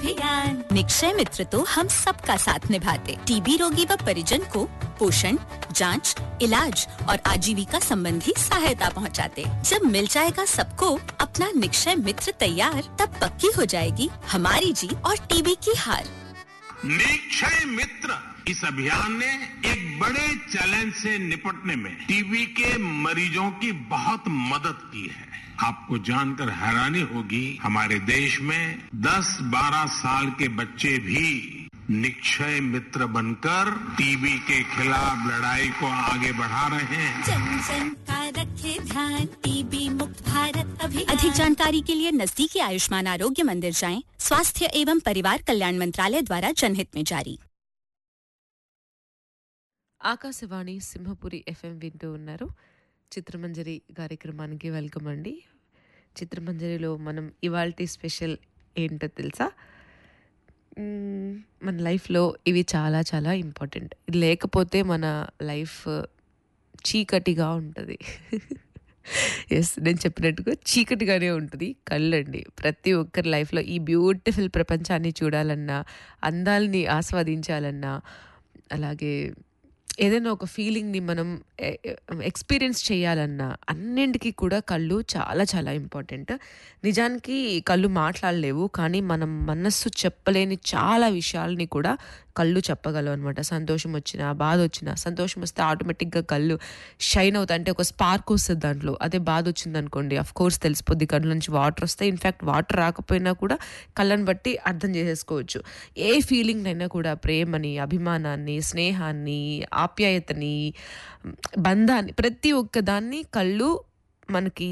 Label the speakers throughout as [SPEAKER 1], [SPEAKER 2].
[SPEAKER 1] अभियान निक्षय मित्र तो हम सबका साथ निभाते टीबी रोगी व परिजन को पोषण जांच, इलाज और आजीविका संबंधी सहायता पहुंचाते। जब मिल जाएगा सबको अपना निक्षय मित्र तैयार तब पक्की हो जाएगी हमारी जीत और टीबी की हार
[SPEAKER 2] निक्षय मित्र इस अभियान ने एक बड़े चैलेंज से निपटने में टीबी के मरीजों की बहुत मदद की है आपको जानकर हैरानी होगी हमारे देश में 10-12 साल के बच्चे भी निक्षय मित्र बनकर टीबी के खिलाफ लड़ाई को आगे बढ़ा रहे हैं
[SPEAKER 1] जन जन का रखे ध्यान टीबी मुक्त भारत अभियान अधिक जानकारी के लिए नजदीकी आयुष्मान आरोग्य मंदिर जाएं स्वास्थ्य एवं परिवार कल्याण मंत्रालय द्वारा जनहित में जारी
[SPEAKER 3] ఆకాశవాణి సింహపురి ఎఫ్ఎం వింటూ ఉన్నారు చిత్రమంజరి కార్యక్రమానికి వెల్కమ్ అండి చిత్రమంజరిలో మనం ఇవాల్టి స్పెషల్ ఏంటో తెలుసా మ్మ్, మన లైఫ్లో ఇవి చాలా చాలా ఇంపార్టెంట్ ఇది లేకపోతే మన లైఫ్ చీకటిగా ఉంటుంది ఎస్ నేను చెప్పినట్టుగా చీకటిగానే ఉంటుంది కళ్ళండి ప్రతి ఒక్కరి లైఫ్లో ఈ బ్యూటిఫుల్ ప్రపంచాన్ని చూడాలన్నా అందాల్ని ఆస్వాదించాలన్నా అలాగే ఏదైనా ఒక ఫీలింగ్ని మనం ఎక్స్పీరియన్స్ చేయాలన్నా అన్నింటికి కూడా కళ్ళు చాలా చాలా ఇంపార్టెంట్ నిజానికి కళ్ళు మాట్లాడలేవు కానీ మనం మనస్సు చెప్పలేని చాలా విషయాల్ని కూడా కళ్ళు చెప్పగలవు అనమాట సంతోషం వచ్చినా బాధ వచ్చినా సంతోషం వస్తే ఆటోమేటిక్గా కళ్ళు షైన్ అవుతాయి అంటే ఒక స్పార్క్ వస్తుంది దాంట్లో అదే బాధ వచ్చింది అనుకోండి అఫ్ కోర్స్ తెలిసిపోద్ది కళ్ళ నుంచి వాటర్ వస్తాయి ఇన్ఫ్యాక్ట్ వాటర్ రాకపోయినా కూడా కళ్ళని బట్టి అర్థం చేసేసుకోవచ్చు ఏ ఫీలింగ్ అయినా కూడా ప్రేమని అభిమానాన్ని స్నేహాన్ని ఆప్యాయతని బంధాన్ని ప్రతి ఒక్క దాన్ని కళ్ళు మనకి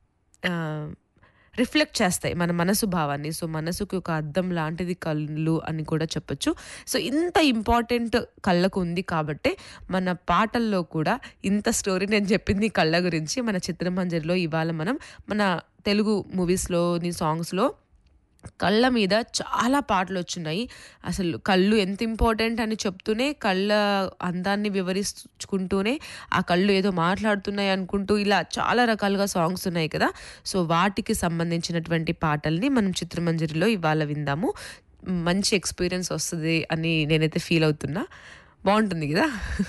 [SPEAKER 3] రిఫ్లెక్ట్ చేస్తాయి మన మనసు భావాన్ని సో మనసుకి ఒక అద్దం లాంటిది కళ్ళు అని కూడా చెప్పొచ్చు సో ఇంత ఇంపార్టెంట్ కళ్ళకు ఉంది కాబట్టి మన పాటల్లో కూడా ఇంత స్టోరీ నేను చెప్పింది కళ్ళ గురించి మన చిత్రమంజరిలో ఇవాళ మనం మన తెలుగు మూవీస్లోని సాంగ్స్లో కళ్ళ మీద చాలా పాటలు వచ్చినాయి అసలు కళ్ళు ఎంత ఇంపార్టెంట్ అని చెప్తూనే కళ్ళ అందాన్ని వివరించుకుంటూనే ఆ కళ్ళు ఏదో మాట్లాడుతున్నాయి అనుకుంటూ ఇలా చాలా రకాలుగా సాంగ్స్ ఉన్నాయి కదా సో వాటికి సంబంధించినటువంటి పాటల్ని మనం చిత్రమంజరిలో ఇవాళ విందాము మంచి ఎక్స్పీరియన్స్ వస్తుంది అని నేనైతే ఫీల్ అవుతున్నా బాగుంటుంది కదా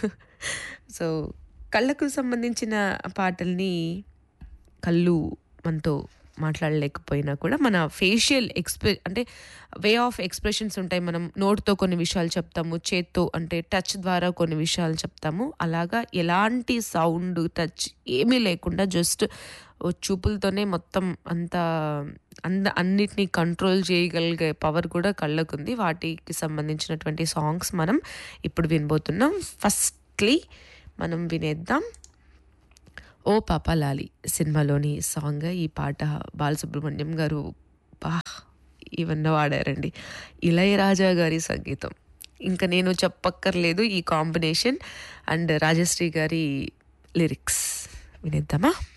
[SPEAKER 3] సో కళ్ళకు సంబంధించిన పాటల్ని కళ్ళు మనతో మాట్లాడలేకపోయినా కూడా మన ఫేషియల్ ఎక్స్ప్రె అంటే వే ఆఫ్ ఎక్స్ప్రెషన్స్ ఉంటాయి మనం నోటితో కొన్ని విషయాలు చెప్తాము చేత్తో అంటే టచ్ ద్వారా కొన్ని విషయాలు చెప్తాము అలాగా ఎలాంటి సౌండ్ టచ్ ఏమీ లేకుండా జస్ట్ చూపులతోనే మొత్తం అంత అంద అన్నిటినీ కంట్రోల్ చేయగలిగే పవర్ కూడా కళ్ళకుంది వాటికి సంబంధించినటువంటి సాంగ్స్ మనం ఇప్పుడు వినబోతున్నాం ఫస్ట్లీ మనం వినేద్దాం ఓ పాప లాలి సినిమాలోని సాంగ్ ఈ పాట బాలసుబ్రహ్మణ్యం గారు బా ఇవన్నీ వాడారండి ఇళయరాజా గారి సంగీతం ఇంకా నేను చెప్పక్కర్లేదు ఈ కాంబినేషన్ అండ్ రాజశ్రీ గారి లిరిక్స్ వినేద్దామా